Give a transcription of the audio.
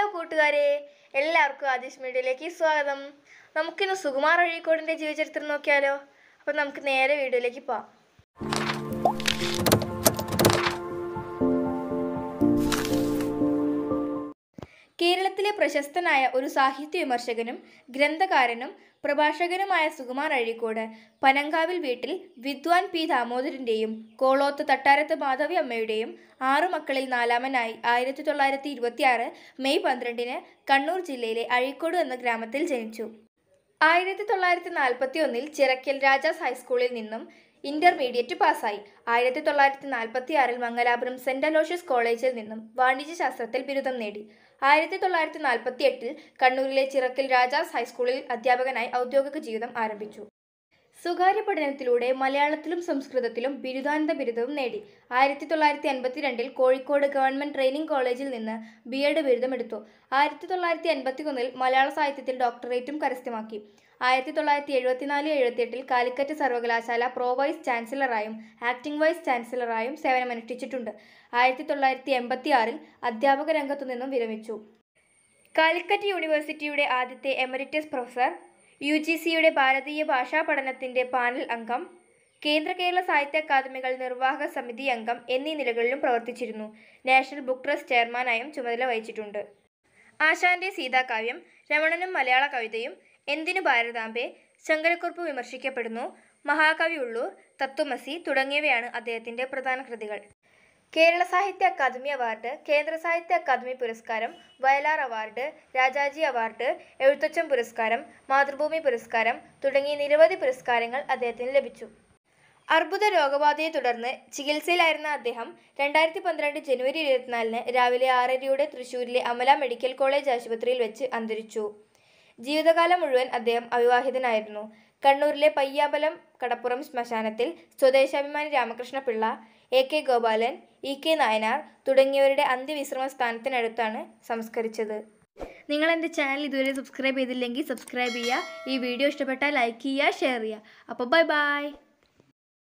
കൂട്ടുകാരെ എല്ലാവർക്കും ആദിഷ് മീഡിയയിലേക്ക് സ്വാഗതം നമുക്കിന്ന് സുകുമാർ അഴീക്കോടിൻ്റെ ജീവചരിത്രം നോക്കിയാലോ അപ്പം നമുക്ക് നേരെ വീഡിയോയിലേക്ക് പോവാം കേരളത്തിലെ പ്രശസ്തനായ ഒരു സാഹിത്യ വിമർശകനും ഗ്രന്ഥകാരനും പ്രഭാഷകനുമായ സുകുമാർ അഴീക്കോട് പനങ്കാവിൽ വീട്ടിൽ വിദ്വാൻ പി ദാമോദരൻ്റെയും കോളോത്ത് തട്ടാരത്ത് മാധവി അമ്മയുടെയും ആറു മക്കളിൽ നാലാമനായി ആയിരത്തി തൊള്ളായിരത്തി ഇരുപത്തിയാറ് മെയ് പന്ത്രണ്ടിന് കണ്ണൂർ ജില്ലയിലെ അഴീക്കോട് എന്ന ഗ്രാമത്തിൽ ജനിച്ചു ആയിരത്തി തൊള്ളായിരത്തി നാൽപ്പത്തി ഒന്നിൽ ചിറക്കൽ രാജാസ് ഹൈസ്കൂളിൽ നിന്നും ഇന്റർമീഡിയറ്റ് പാസ്സായി ആയിരത്തി തൊള്ളായിരത്തി നാൽപ്പത്തി ആറിൽ മംഗലാപുരം സെന്റ് അലോഷ്യസ് കോളേജിൽ നിന്നും വാണിജ്യശാസ്ത്രത്തിൽ ബിരുദം നേടി ആയിരത്തി തൊള്ളായിരത്തി നാൽപ്പത്തി എട്ടിൽ കണ്ണൂരിലെ ചിറക്കൽ രാജാസ് ഹൈസ്കൂളിൽ അധ്യാപകനായി ഔദ്യോഗിക ജീവിതം ആരംഭിച്ചു സ്വകാര്യ പഠനത്തിലൂടെ മലയാളത്തിലും സംസ്കൃതത്തിലും ബിരുദാനന്ത ബിരുദവും നേടി ആയിരത്തി തൊള്ളായിരത്തി എൺപത്തിരണ്ടിൽ കോഴിക്കോട് ഗവൺമെന്റ് ട്രെയിനിംഗ് കോളേജിൽ നിന്ന് ബി എഡ് ബിരുദമെടുത്തു ആയിരത്തി തൊള്ളായിരത്തി എൺപത്തി ഒന്നിൽ മലയാള സാഹിത്യത്തിൽ ഡോക്ടറേറ്റും കരസ്ഥമാക്കി ആയിരത്തി തൊള്ളായിരത്തി എഴുപത്തിനാല് എഴുപത്തിയെട്ടിൽ കാലിക്കറ്റ് സർവകലാശാല പ്രോ വൈസ് ചാൻസലറായും ആക്ടിംഗ് വൈസ് ചാൻസലറായും സേവനമനുഷ്ഠിച്ചിട്ടുണ്ട് ആയിരത്തി തൊള്ളായിരത്തി എൺപത്തി ആറിൽ അധ്യാപക രംഗത്തു നിന്നും വിരമിച്ചു കാലിക്കറ്റ് യൂണിവേഴ്സിറ്റിയുടെ ആദ്യത്തെ എമറിറ്റസ് പ്രൊഫസർ യു ജി സിയുടെ ഭാരതീയ ഭാഷാ പഠനത്തിന്റെ പാനൽ അംഗം കേന്ദ്ര കേരള സാഹിത്യ അക്കാദമികൾ നിർവാഹക സമിതി അംഗം എന്നീ നിലകളിലും പ്രവർത്തിച്ചിരുന്നു നാഷണൽ ബുക്ക് ട്രസ്റ്റ് ചെയർമാനായും ചുമതല വഹിച്ചിട്ടുണ്ട് ആശാന്റെ സീതാകാവ്യം രമണനും മലയാള കവിതയും എന്തിനു ഭാരതാംബെ ശങ്കരക്കുറുപ്പ് വിമർശിക്കപ്പെടുന്നു മഹാകവി ഉള്ളൂർ തത്വമസി തുടങ്ങിയവയാണ് അദ്ദേഹത്തിന്റെ പ്രധാന കൃതികൾ കേരള സാഹിത്യ അക്കാദമി അവാർഡ് കേന്ദ്ര സാഹിത്യ അക്കാദമി പുരസ്കാരം വയലാർ അവാർഡ് രാജാജി അവാർഡ് എഴുത്തച്ഛൻ പുരസ്കാരം മാതൃഭൂമി പുരസ്കാരം തുടങ്ങിയ നിരവധി പുരസ്കാരങ്ങൾ അദ്ദേഹത്തിന് ലഭിച്ചു അർബുദ രോഗബാധയെ തുടർന്ന് ചികിത്സയിലായിരുന്ന അദ്ദേഹം രണ്ടായിരത്തി പന്ത്രണ്ട് ജനുവരി ഇരുപത്തിനാലിന് രാവിലെ ആറരയോടെ തൃശൂരിലെ അമല മെഡിക്കൽ കോളേജ് ആശുപത്രിയിൽ വെച്ച് അന്തരിച്ചു ജീവിതകാലം മുഴുവൻ അദ്ദേഹം അവിവാഹിതനായിരുന്നു കണ്ണൂരിലെ പയ്യാമ്പലം കടപ്പുറം ശ്മശാനത്തിൽ Swadeshabhimani Ramakrishna Pillai A K Gopalan E K Nayanar തുടങ്ങിയവരുടെ അന്ത്യവിശ്രമ സ്ഥാനത്തിനടുത്താണ് സംസ്കരിച്ചത് നിങ്ങൾ എൻ്റെ ചാനൽ ഇതുവരെ സബ്സ്ക്രൈബ് ചെയ്തില്ലെങ്കിൽ സബ്സ്ക്രൈബ് ചെയ്യുക ഈ വീഡിയോ ഇഷ്ടപ്പെട്ടാൽ ലൈക്ക് ചെയ്യുക ഷെയർ ചെയ്യുക അപ്പോൾ ബൈ ബൈ